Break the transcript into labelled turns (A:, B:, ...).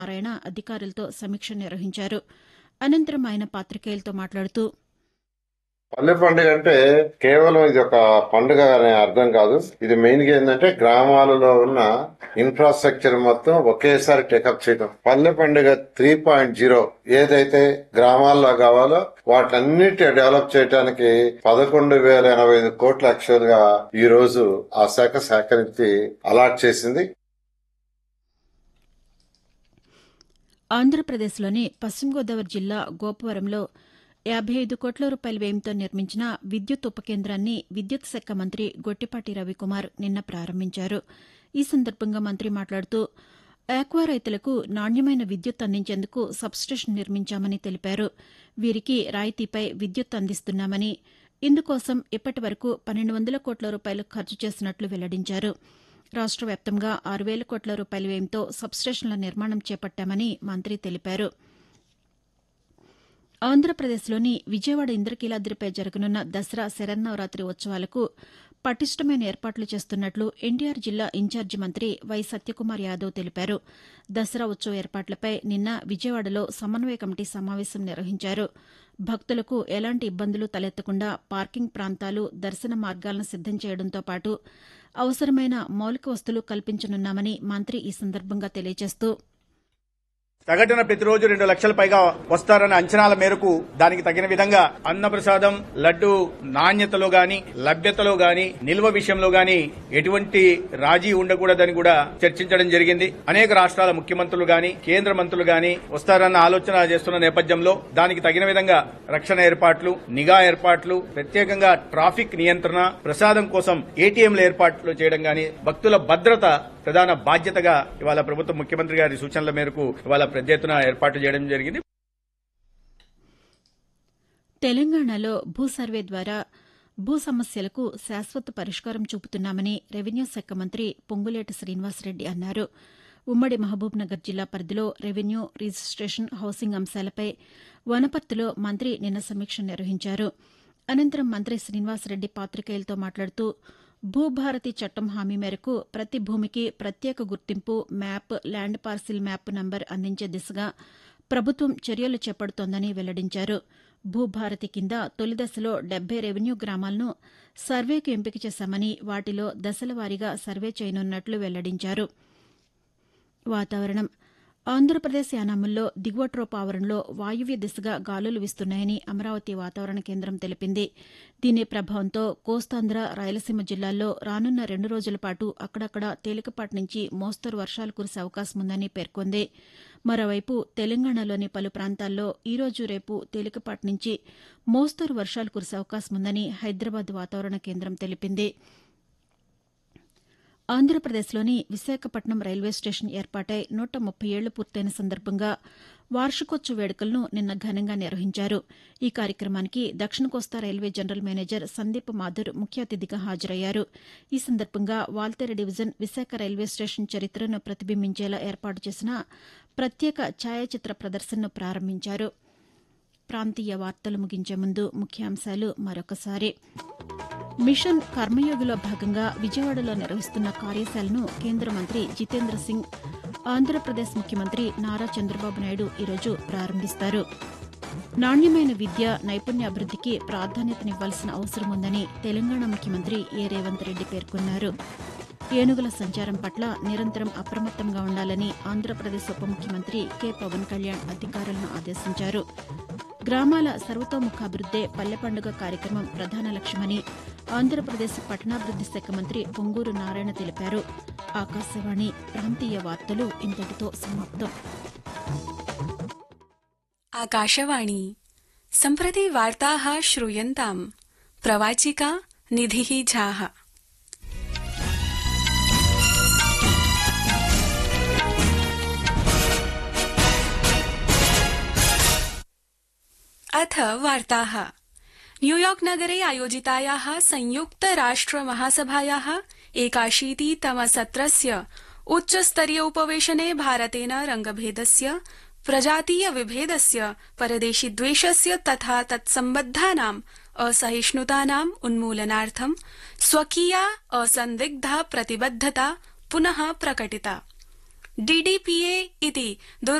A: నారాయణ అధికారులతో సమీక్ష నిర్వహించారు అనంతరం ఆయన పాతికేయులతో మాట్లాడుతూ
B: పల్లె పండుగ అంటే కేవలం ఇది ఒక పండుగ అనే అర్థం కాదు ఇది మెయిన్ గా ఏంటంటే గ్రామాలలో ఉన్న ఇన్ఫ్రాస్ట్రక్చర్ మొత్తం ఒకేసారి టేకప్ చేయడం పల్లె పండుగ త్రీ పాయింట్ జీరో ఏదైతే గ్రామాల్లో కావాలో వాటన్నిటి డెవలప్ చేయడానికి పదకొండు వేల ఎనభై ఐదు కోట్ల యాక్చువల్ గా ఈ రోజు ఆ శాఖ సేకరించి అలాట్ చేసింది
A: ఆంధ్రప్రదేశ్లోని పశ్చిమ గోదావరి జిల్లా గోపవరంలో యాభై ఐదు కోట్ల రూపాయల వ్యయంతో నిర్మించిన విద్యుత్ ఉపకేంద్రాన్ని విద్యుత్ శాఖ మంత్రి గొట్టిపాటి రవికుమార్ నిన్న ప్రారంభించారు ఈ సందర్భంగా మంత్రి మాట్లాడుతూ ఆక్వా రైతులకు నాణ్యమైన విద్యుత్ అందించేందుకు సబ్స్టేషన్ నిర్మించామని తెలిపారు వీరికి రాయితీపై విద్యుత్ అందిస్తున్నామని ఇందుకోసం ఇప్పటి వరకు పన్నెండు వందల కోట్ల రూపాయలు ఖర్చు చేసినట్లు వెల్లడించారు రాష్ట్ర వ్యాప్తంగా ఆరు వేల కోట్ల రూపాయల వ్యయంతో సబ్స్టేషన్ల నిర్మాణం చేపట్టామని మంత్రి తెలిపారు ఆంధ్రప్రదేశ్లోని విజయవాడ ఇంద్రకీలాద్రిపై జరగనున్న దసరా శరన్నవరాత్రి ఉత్సవాలకు పటిష్టమైన ఏర్పాట్లు చేస్తున్నట్లు ఎన్టీఆర్ జిల్లా ఇన్ఛార్జి మంత్రి వై సత్యకుమార్ యాదవ్ తెలిపారు దసరా ఉత్సవ ఏర్పాట్లపై నిన్న విజయవాడలో సమన్వయ కమిటీ సమావేశం నిర్వహించారు భక్తులకు ఎలాంటి ఇబ్బందులు తలెత్తకుండా పార్కింగ్ ప్రాంతాలు దర్శన మార్గాలను సిద్దం చేయడంతో పాటు అవసరమైన మౌలిక వస్తువులు కల్పించనున్నామని మంత్రి ఈ సందర్భంగా తెలియజేస్తూ
C: సగటున ప్రతిరోజు రెండు లక్షల పైగా వస్తారన్న అంచనాల మేరకు దానికి తగిన విధంగా అన్నప్రసాదం లడ్డు నాణ్యతలో గాని లభ్యతలో గాని నిల్వ విషయంలో గాని ఎటువంటి రాజీ ఉండకూడదని కూడా చర్చించడం జరిగింది అనేక రాష్ట్రాల ముఖ్యమంత్రులు గాని కేంద్ర మంత్రులు గాని వస్తారన్న ఆలోచన చేస్తున్న నేపథ్యంలో దానికి తగిన విధంగా రక్షణ ఏర్పాట్లు నిఘా ఏర్పాట్లు ప్రత్యేకంగా ట్రాఫిక్ నియంత్రణ ప్రసాదం కోసం ఏటీఎంల ఏర్పాట్లు చేయడం గాని భక్తుల భద్రత ప్రధాన బాధ్యతగా ఇవాళ ప్రభుత్వం ముఖ్యమంత్రి గారి సూచనల మేరకు ఇవాళ పెద్ద ఎత్తున ఏర్పాట్లు చేయడం జరిగింది
A: తెలంగాణలో భూ సర్వే ద్వారా భూ సమస్యలకు శాశ్వత పరిష్కారం చూపుతున్నామని రెవెన్యూ శాఖ మంత్రి పొంగులేటి శ్రీనివాసరెడ్డి అన్నారు ఉమ్మడి మహబూబ్నగర్ జిల్లా పరిధిలో రెవెన్యూ రిజిస్టేషన్ హౌసింగ్ అంశాలపై వనపర్తిలో మంత్రి నిన్న సమీక్ష నిర్వహించారు అనంతరం మంత్రి శ్రీనివాసరెడ్డి పాతికేయులతో మాట్లాడుతూ భూభారతి చట్టం హామీ మేరకు ప్రతి భూమికి ప్రత్యేక గుర్తింపు map land parcel map number అందించే దిశగా ప్రభుత్వం చర్యలు చేపడుతోందని వెల్లడించారు భూభారతి కింద తొలి దశలో డెబ్బై రెవెన్యూ గ్రామాలను సర్వేకు ఎంపిక చేశామని వాటిలో దశల వారీగా సర్వే చేయనున్నట్లు వెల్లడించారు వాతావరణం ఆంధ్రప్రదేశ్ యానాముల్లో దిగువ ట్రోప్ ఆవరణలో వాయువ్య దిశగా గాలులు వీస్తున్నాయని అమరావతి వాతావరణ కేంద్రం తెలిపింది దీని ప్రభావంతో కోస్తాంధ్ర రాయలసీమ జిల్లాల్లో రానున్న రెండు రోజుల పాటు అక్కడక్కడ తేలికపాటి నుంచి మోస్తరు వర్షాలు కురిసే అవకాశం ఉందని పేర్కొంది మరోవైపు తెలంగాణలోని పలు ప్రాంతాల్లో ఈరోజు రేపు తేలికపాటి నుంచి మోస్తరు వర్షాలు కురిసే అవకాశం ఉందని హైదరాబాద్ వాతావరణ కేంద్రం తెలిపింది ఆంధ్రప్రదేశ్లోని విశాఖపట్నం రైల్వే స్టేషన్ ఏర్పాటై నూట ముప్పై ఏళ్లు పూర్తయిన సందర్భంగా వార్షికోత్సవ వేడుకలను నిన్న ఘనంగా నిర్వహించారు ఈ కార్యక్రమానికి దక్షిణ కోస్తా railway general manager Sandeep Mathur ముఖ్య అతిథిగా హాజరయ్యారు ఈ సందర్భంగా Waltair division Visakha railway station చరిత్రను ప్రతిబింబించేలా ఏర్పాటు చేసిన ప్రత్యేక ఛాయాచిత్ర ప్రదర్శనను ప్రారంభించారు ప్రాంతీయ వార్తలు ముగించే ముందు ముఖ్యాంశాలు మరొకసారి మిషన్ కర్మయోగిలో భాగంగా విజయవాడలో నిర్వహిస్తున్న కార్యశాలను కేంద్ర మంత్రి జితేంద్ర సింగ్ ఆంధ్రప్రదేశ్ ముఖ్యమంత్రి నారా చంద్రబాబు నాయుడు ఈరోజు ప్రారంభిస్తారు నాణ్యమైన విద్య నైపుణ్యాభివృద్దికి ప్రాధాన్యతనివ్వాల్సిన అవసరం ఉందని తెలంగాణ ముఖ్యమంత్రి ఏ రేవంత్ రెడ్డి పేర్కొన్నారు ఏనుగుల సంచారం పట్ల నిరంతరం అప్రమత్తంగా ఉండాలని ఆంధ్రప్రదేశ్ ఉప ముఖ్యమంత్రి కె పవన్ కళ్యాణ్ అధికారులను ఆదేశించారు గ్రామాల సర్వతోముఖాభివృద్దే పల్లె పండుగ కార్యక్రమం ప్రధాన లక్ష్యమని ఆంధ్రప్రదేశ్ పట్టణాభివృద్ది శాఖ మంత్రి పొంగూరు నారాయణ తెలిపారు ఆకాశవాణి ప్రాంతీయ వార్తలు ఇంతటితో సమాప్తం
D: आकाशवाणी सम्प्रति वार्ताः श्रूयन्ताम् प्रवाचिका निधिः झाः अथ वार्ताः न्यूयॉर्क नगरे आयोजितायाः संयुक्त राष्ट्र महासभायाः एकाशीतितमसत्रस्य उच्चस्तरीय उपवेशने भारतेन रंगभेदस्य प्रजातीय विभेदस्य परदेशिद्वेषस्य तथा तत्सम्बद्धानाम् असहिष्णुतानाम् उन्मूलनार्थं स्वकीया असन्दिग्धा प्रतिबद्धता पुनः प्रकटिता डीडीपीए इति